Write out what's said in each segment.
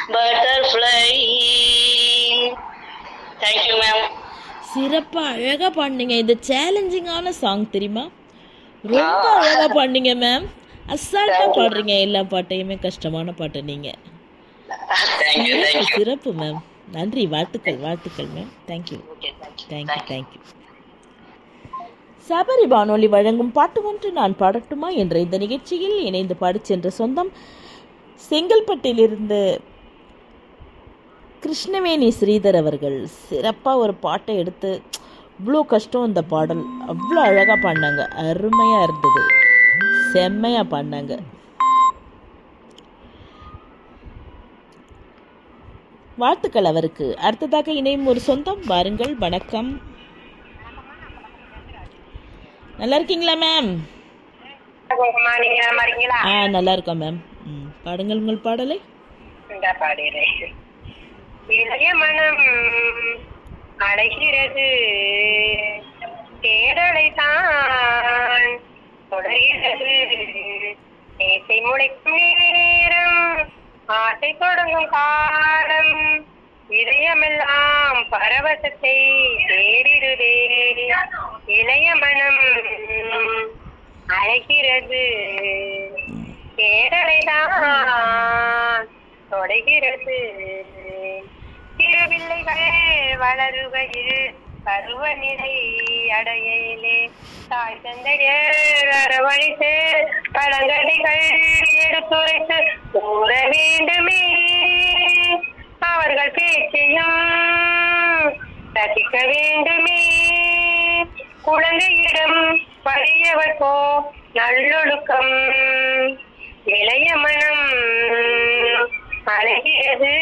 butterfly. Thank you, ma'am. சிறப்பா அழகா பாடுனீங்க இது சேலஞ்சிங்கான சாங் தெரியுமா ரொம்ப அழகா பாடுனீங்க மேம் அசால்ட்டா பாடுறீங்க எல்லா பாட்டையுமே கஷ்டமான பாட்டு நீங்க Thank you, thank you. சிறப்பு மேம் நன்றி வாழ்த்துக்கள் வாழ்த்துக்கள் ma'am thank you Okay, thank you. Thank you thank you Sabari வானொலி வழங்கும் பாட்டு ஒன்று நான் பாடட்டுமா என்ற இந்த நிகழ்ச்சியில் இணைந்து பாடிச் சென்ற சொந்தம் செங்கல்பட்டிலிருந்து கிருஷ்ணவேணி ஸ்ரீதர் அவர்கள் சிறப்பாக ஒரு பாட்டை எடுத்து இவ்வளோ கஷ்டம் இந்த பாடல் அவ்வளோ அழகாக பாடினாங்க அருமையாக இருந்தது செம்மையாக பாடினாங்க வாழ்த்துக்கள் அவருக்கு அடுத்ததாக இணையும் ஒரு சொந்தம் வாருங்கள் வணக்கம் நல்லா இருக்கீங்களா மேம் கோகுமா நீங்க நல்லா இருக்கீங்களா ஆ நல்லா இருக்கோம் மேம் ம் பாடுங்கள் உங்கள் பாடலை இந்த பாடுகிறேன் இளைய மனம் அடைகிறது தேடலை தான் தொடர்கிறது நேசை முளைக்கும் நேரம் ஆசை தொடங்கும் காலம் இதயமெல்லாம் பரவசத்தை தேடிடுதே இளைய மனம் அழைக்கிறது தேடலை தான் தொடைகிறது திருவில்லைகள் வளருகையில் பருவநிலை அடையிலே தாய் தந்தையர் அரவணைத்து பழங்கடிகள் எடுத்துரைத்து கூற வேண்டுமே அவர்கள் பேச்சையும் ரசிக்க வேண்டுமே குழந்தையிடம் பழையவர்க்கோ நல்லொழுக்கம் இளைய மனம் அழகிறது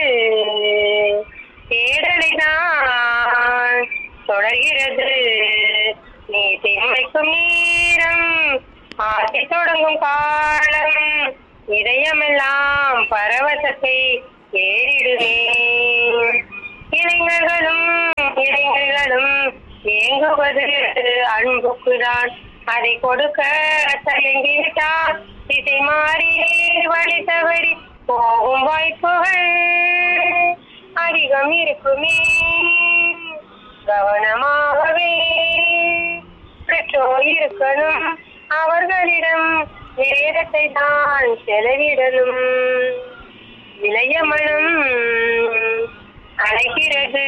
தேடலை தான் தொடர்கிறது நீ திமைக்கும் நேரம் ஆசை தொடங்கும் காலம் இதயமெல்லாம் பரவசத்தை ஏறிடுமே இளைஞர்களும் இளைஞர்களும் ஏங்குவது அன்புக்குதான் அதை கொடுக்க தயங்கிவிட்டால் திசை மாறி வழி தவறி போகும் வாய்ப்புகள் அதிகம் இருக்குமே கவனமாகவே பெற்றோர் இருக்கணும் அவர்களிடம் வேதத்தை தான் செலவிடணும் இளைய மனம் அழைக்கிறது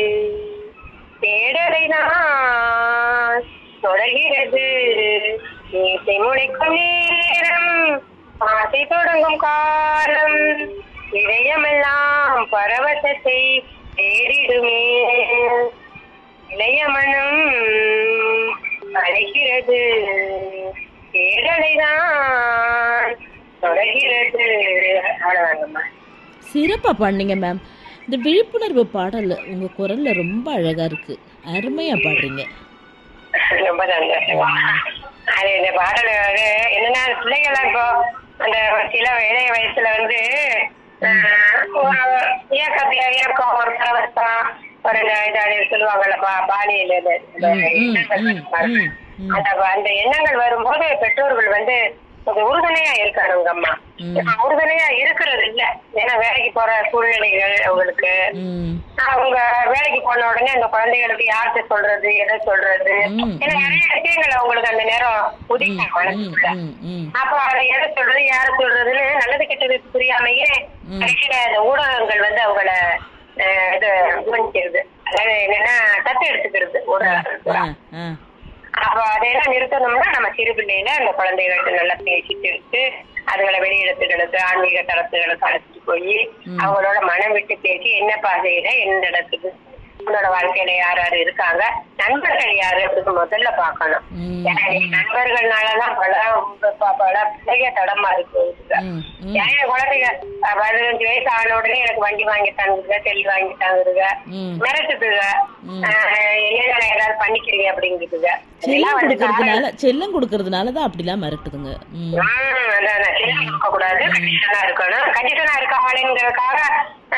தேடலை தான் தொடர்கிறது நேசை முளைக்கும் நேரம் ஆசை தொடங்கும் காலம் இதயமெல்லாம் பரவசத்தை தேடிடுமே இளைய மனம் அழைக்கிறது தேடலை தான் தொடர்கிறது அவ்வளவுதாங்கம்மா சிறப்பாக பாடுனீங்க மேம் இந்த விழிப்புணர்வு பாடல் உங்கள் குரலில் ரொம்ப அழகாக இருக்குது அருமையாக பாடுறீங்க ரொம்ப சந்தோஷம் அது இந்த பாடல் வந்து என்னன்னா பிள்ளைகள் இப்போ அந்த சில இளைய வயசுல வந்து ஆஹ், ஒரு இயக்கத்துல இயக்கம் ஒரு பரவசம் ஒரு இந்த இது அது சொல்லுவாங்கல்லப்பா பாலியல் இது, இந்த ம், ம், எண்ணங்கள் ம், வருது. ம், ம். அந்த அந்த எண்ணங்கள் வரும்போது பெற்றோர்கள் வந்து கொஞ்சம் உறுதுணையா இருக்கானுங்க அம்மா ம். உறுதுணையா இருக்கிறது இல்ல ஏன்னா வேலைக்கு போற சூழ்நிலைகள் அவங்களுக்கு ம் அவங்க வேலைக்கு போன உடனே அந்த குழந்தைகளுக்கு யார்கிட்ட சொல்றது எதை சொல்றது ம், ஏன்னா நிறைய விஷயங்கள் அவங்களுக்கு அந்த நேரம் உதிக்கும் ம் மனசுக்குள்ள ம் ம் அப்ப அதை எதை சொல்றது யார சொல்றதுன்னு நல்லது கெட்டது புரியாமையே ம். கடைசியில அந்த ஊடகங்கள் வந்து அவங்கள அஹ், இது கவனிக்கிறது அதாவது என்னன்னா தத்து எடுத்துக்கிறது ஆ ஊடகங்கள் ஆ அப்ப அதையெல்லாம் நிறுத்தணும்னா நம்ம சிறு பிள்ளையில அந்த குழந்தைகள்ட்ட நல்லா பேசிட்டு இருக்கு அதுகளை வெளியிடத்துகளுக்கு ஆன்மீக தளத்துகளுக்கு அழைச்சிட்டு போய் ம். அவங்களோட மனம் விட்டு பேசி என்ன பாதையில எந்த இடத்துக்கு உன்னோட வாழ்க்கையில யார் யார் இருக்காங்க நண்பர்கள் யாரு அப்படின்னு முதல்ல பார்க்கணும் ம் ஏன்னா இன்னைக்கு நண்பர்கள்னாலதான் பல ப- பல பிள்ளைக தடமா இருக்கு ம் ம் ஏன் குழந்தைங்க அஹ், பதினஞ்சு வயசு ஆன உடனே எனக்கு வண்டி வாங்கி தாங்குதுங்க செல் வாங்கி தாங்குதுங்க ம் மிரட்டுதுங்க ம். அஹ், என்ன ஏதாவது பண்ணிக்கிறீங்க அப்படிங்குதுங்க செல்லம் இதெல்லாம் வந்து கொடுக்கறதுனால செல்லம் கொடுக்கறதுனால தான் அப்படிலாம் மிரட்டுதுங்க ம் ம், அதான், அதான். செல்லம் கொடுக்கக்கூடாது கண்டிஷனா இருக்கணும் கண்டிஷனா இருக்காங்களேங்கிறதுக்காக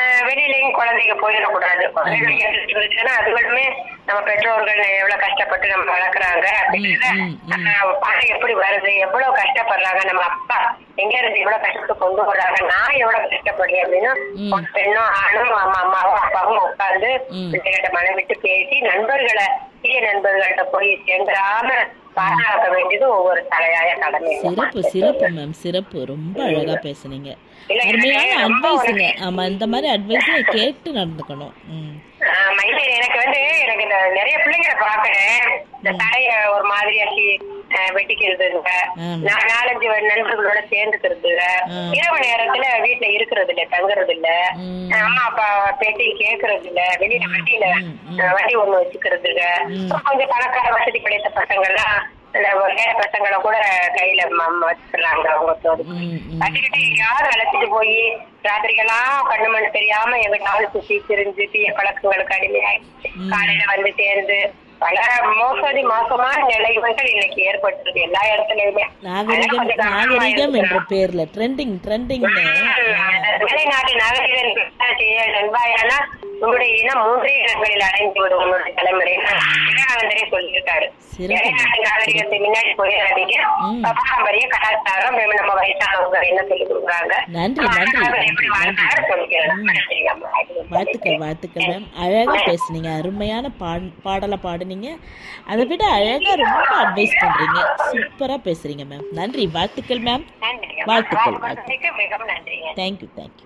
அஹ், வெளியிலயும் குழந்தைங்க போயிடக்கூடாது குழந்தைகள் கேட்டுட்டு இருந்துச்சுன்னா அதுகளுமே நம்ம பெற்றோர்கள் எவ்வளவு கஷ்டப்பட்டு நம்ம வளர்க்குறாங்க அப்படிங்கிறத ம், ம். அஹ், பாடம் எப்படி வருது எவ்வளவு கஷ்டப்படுறாங்க நம்ம அப்பா எங்க இருந்து இவ்வளவு கஷ்டத்தை கொண்டு வர்றாங்க நான் எவ்வளவு கஷ்டப்படுறேன் அப்படின்னு ம். ஒரு பெண்ணும் ஆணும் அம்மா அம்மாவும் அப்பாவும் உட்கார்ந்து ம். பிள்ளைகிட்ட மனம் விட்டு பேசி நண்பர்களை தீய நண்பர்கள்ட்ட போய் சேர்ந்துடாம பாதுகாக்க வேண்டியது ஒவ்வொரு தலையாய கடமை சிறப்பு சிறப்பு மேம் சிறப்பு ரொம்ப அழகா பேசுனீங்க இல்ல, அருமையான எனக்கு ரொம்ப அட்வைஸுங்க ஒரு- ஆமா இந்த மாதிரி அட்வைஸை கேட்டு நடந்துக்கணும் ம் ஆஹ் மயிலேறி எனக்கு வந்து எனக்கு இந்த நிறைய பிள்ளைங்களை பாக்குறேன் இந்த தலைய ஒரு மாதிரியா சி- ஆஹ் வெட்டிக்கிறதுங்க ஆமா. நா- நாலஞ்சு நண்பர்களோட சேர்ந்துக்கிறதுங்க ஆ. இரவு நேரத்துல வீட்டுல இருக்கிறது இல்ல தங்குறது இல்ல ம். அம்மா அப்பா பேட்டையும் கேக்குறது இல்ல வெளியில வண்டியில ம், ம். ஆஹ் வண்டி ஒண்ணு வச்சுக்கிறதுங்க ம். அப்புறம் கொஞ்சம் பணக்கார வசதி படைத்த பசங்க எல்லாம் இந்த வேற பசங்களை கூட கையில ம- ம- வச்சுக்கிறாங்க அவங்க தோடு ம், ம். கட்டிக்கிட்டு எங்கேயாவது அழைச்சிட்டு போய் ராத்திரிக்கெல்லாம் கண்ணு மண்ணு தெரியாம எங்கிட்டாவது சுத்தி திரிஞ்சு தீய பழக்கங்களுக்கு அடிமையாகி ம். காலையில வந்து சேர்ந்து பல மோசடி மோசமான நிலைமைகள் இன்னைக்கு ஏற்பட்டிருக்கு எல்லா இடத்துலயுமே நாகரிகம் அதெல்லாம் கொஞ்சம் கவனமா நாகரிகம் என்ற இருக்கணும். பேர்ல ட்ரெண்டிங் ட்ரெண்டிங்னு வெளிநாட்டு நாகரிகம் செய்ய நண்பாயானா உங்களுடைய இனம் மூன்றே இடங்களில் அடைந்து விடும் உங்களுடைய தலைமுறை விவேகானந்தரே சொல்லியிருக்காரு சிறப்பு. வெளிநாட்டு நாகரிகத்தை முன்னாடி போயிடாதீங்க ம். பாரம்பரிய கலாச்சாரம் நம்ம நம்ம வயசானவங்க என்ன சொல்லி கொடுக்குறாங்க நன்றி, நன்றி, அவர் எப்படி நன்றி, வாழ்ந்தாரு நன்றி. சொல்லிக்கிறேன் ம். வாழ்த்துக்கள் வாழ்த்துக்கள் மேம் அழகா பேசுனீங்க அருமையான பாட் பாடலை பாடுனீங்க அதை விட அழகா ரொம்ப அட்வைஸ் பண்றீங்க சூப்பரா பேசுறீங்க மேம் நன்றி வாழ்த்துக்கள் மேம் நன்றிங்க. வாழ்த்துக்கள், வாழ்த்துக்கள் மிகவும் நன்றிங்க தேங்க்யூ தேங்க்யூ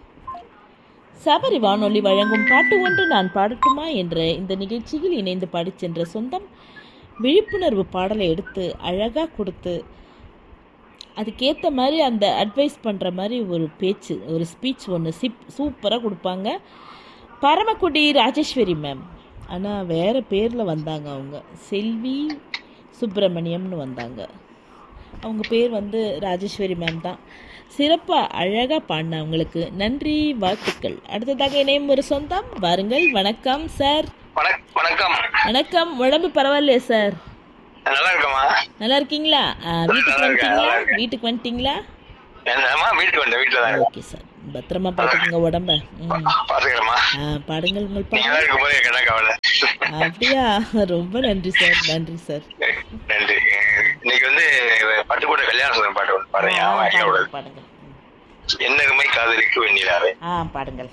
சபரி வானொலி வழங்கும் பாட்டு ஒன்று நான் பாடட்டுமா என்ற இந்த நிகழ்ச்சியில் இணைந்து பாடிச் சென்ற சொந்தம் விழிப்புணர்வு பாடலை எடுத்து அழகாக கொடுத்து அதுக்கேற்ற மாதிரி அந்த அட்வைஸ் பண்ணுற மாதிரி ஒரு பேச்சு ஒரு ஸ்பீச் ஒன்று சிப் சூப்பராக கொடுப்பாங்க பரமக்குடி ராஜேஸ்வரி மேம் ஆனால் வேறு பேரில் வந்தாங்க அவங்க செல்வி சுப்பிரமணியம்னு வந்தாங்க அவங்க பேர் வந்து ராஜேஸ்வரி மேம் தான் சிறப்பாக அழகாக பாடின அவங்களுக்கு நன்றி வாழ்த்துக்கள் அடுத்ததாக இணையும் ஒரு சொந்தம் வாருங்கள் வணக்கம் சார் வணக்- வணக்கம் வணக்கம் உடம்பு பரவாயில்லையா சார் நல்லா இருக்கமா நல்லா இருக்கீங்களா ஆ, வீட்டுக்கு நல்லா இருக்கேன், வந்துட்டீங்களா நல்லா இருக்கேன். வீட்டுக்கு வந்துட்டீங்களா என்னம்மா வீட்டுக்கு வந்தேன் வீட்டுல தான் ஓகே சார் பத்திரமா பார்த்துக்கோங்க உடம்ப ம் பாத்துக்கிறேம்மா ஆ பாடுங்கள் உங்கள் நீங்க பாடு தான் இருக்கும் போது எனக்கு என்ன கவலை அப்படியா ரொம்ப நன்றி சார் நன்றி சார் நன்றி இன்னைக்கு வந்து பட்டுக்கோட்டை கல்யாண சுந்தரம் பாட்டு ஒன்று ஆ, பாருங்க பாடுங்கள் பாடுங்கள் ம். என்ன அருமை காதலிக்கு வெண்ணிலாவே ஆ பாடுங்கள்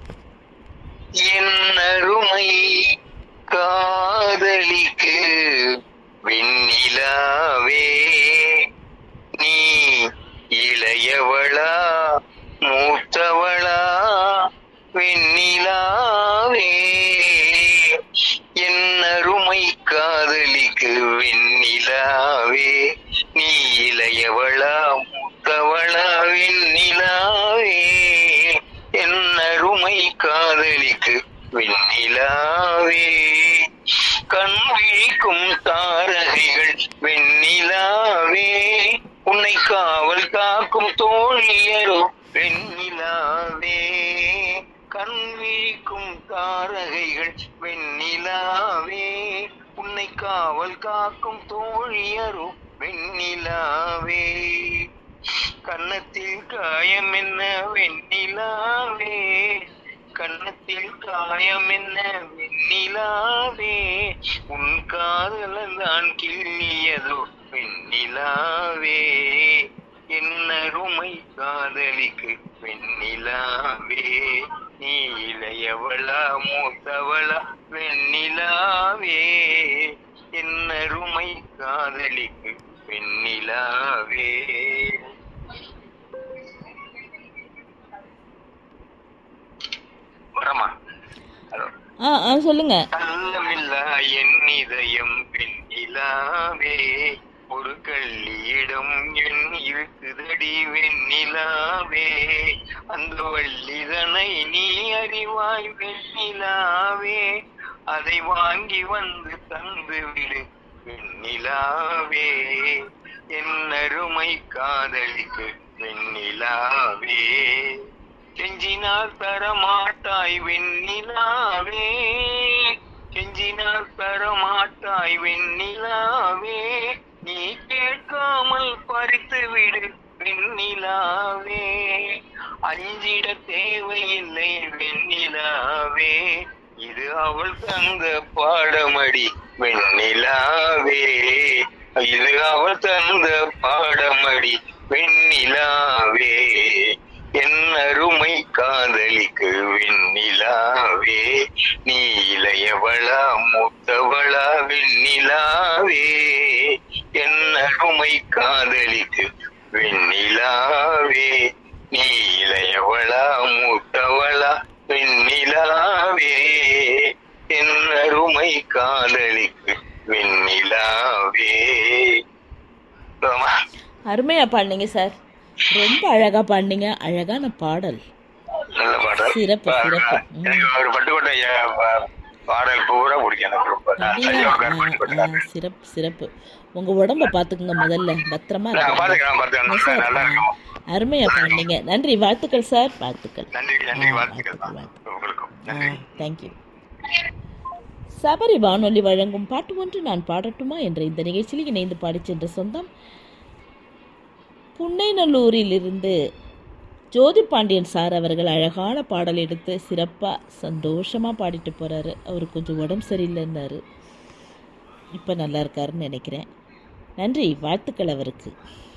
என் அருமை காதலிக்கு வெண்ணிலாவே நீ இளையவளா மூத்தவளா வெண்ணிலாவே என் அருமை காதலிக்கு வெண்ணிலாவே நீ இளையவளா மூத்தவளா வெண்ணிலாவே என் அருமை காதலிக்கு வெண்ணிலாவே கண் விழிக்கும் தாரகைகள் வெண்ணிலாவே உன்னை காவல் காக்கும் தோழியரோ வெண்ணிலாவே கண் விழிக்கும் தாரகைகள் வெண்ணிலாவே உன்னை காவல் காக்கும் தோழியரோ வெண்ணிலாவே கன்னத்தில் காயம் என்ன வெண்ணிலாவே கன்னத்தில் காயம் என்ன வெண்ணிலாவே உன் காதலன் தான் கிள்ளியதோ வெண்ணிலாவே என் அருமை காதலிக்கு வெண்ணிலாவே நீ இளையவளா மூத்தவளா வெண்ணிலாவே என் அருமை காதலிக்கு வெண்ணிலாவே வரமா ஹலோ ஆ ஆ சொல்லுங்க அல்லமில்லா என் இதயம் வெண்ணிலாவே ஒரு கள்ளியிடம் என் இருக்குதடி வெண்ணிலாவே அந்த வள்ளிதனை நீ அறிவாய் வெண்ணிலாவே அதை வாங்கி வந்து தந்து விடு வெண்ணிலாவே என் அருமை காதலிக்கு வெண்ணிலாவே கெஞ்சினால் தரமாட்டாய் வெண்ணிலாவே கெஞ்சினால் தரமாட்டாய் வெண்ணிலாவே நீ கேட்காமல் பறித்து விடு வெண்ணிலாவே அஞ்சிட தேவையில்லை வெண்ணிலாவே இது அவள் தந்த பாடமடி வெண்ணிலாவே இது அவள் தந்த பாடமடி வெண்ணிலாவே என் அருமை காதலிக்கு வெண்ணிலாவே நீ இளையவளா மூத்தவளா வெண்ணிலாவே என் அருமை காதலிக்கு வெண்ணிலாவே நீ இளையவளா மூத்தவளா வெண்ணிலாவே என் அருமை காதலிக்கு வெண்ணிலாவே ஆமா. அருமையாக பாடினீங்க சார் ரொம்ப அழகாக பாடினீங்க அழகான பாடல் நல்ல பாடல் சிறப்பு, சிறப்பு. ம். எனக்கு ஒரு பட்டுக்கோட்டை ஐயா பா- பாடல் பூரா பிடிக்கும் எனக்கு ரொம்ப நான் சரியா அப்படியா? உட்கார்ந்து ஆ, பட்டுக்கோட்டை ஆ, சிறப்பு சிறப்பு உங்கள் உடம்ப பார்த்துக்குங்க முதல்ல பத்திரமா நான் இருங்க. பாத்துக்கிறேன் பாத்துக்கிறேன் சார், நல்லா இருக்கும் அருமையாக பாடினீங்க நன்றி வாழ்த்துக்கள் சார் வாழ்த்துக்கள் நன்றி நன்றி ஆ, வாழ்த்துக்கள் தான் வாழ்த்துக்கள். உங்களுக்கும் ஆ நன்றி தேங்க்யூ சபரி வானொலி வழங்கும் பாட்டு ஒன்று நான் பாடட்டுமா என்ற இந்த நிகழ்ச்சியில் இணைந்து பாடிச் சென்ற சொந்தம் புன்னைநல்லூரிலிருந்து ஜோதி பாண்டியன் சார் அவர்கள் அழகான பாடல் எடுத்து சிறப்பாக சந்தோஷமாக பாடிட்டு போகிறாரு அவர் கொஞ்சம் உடம்பு சரியில்லைன்னாரு இப்போ நல்லா இருக்காருன்னு நினைக்கிறேன் நன்றி வாழ்த்துக்கள் அவருக்கு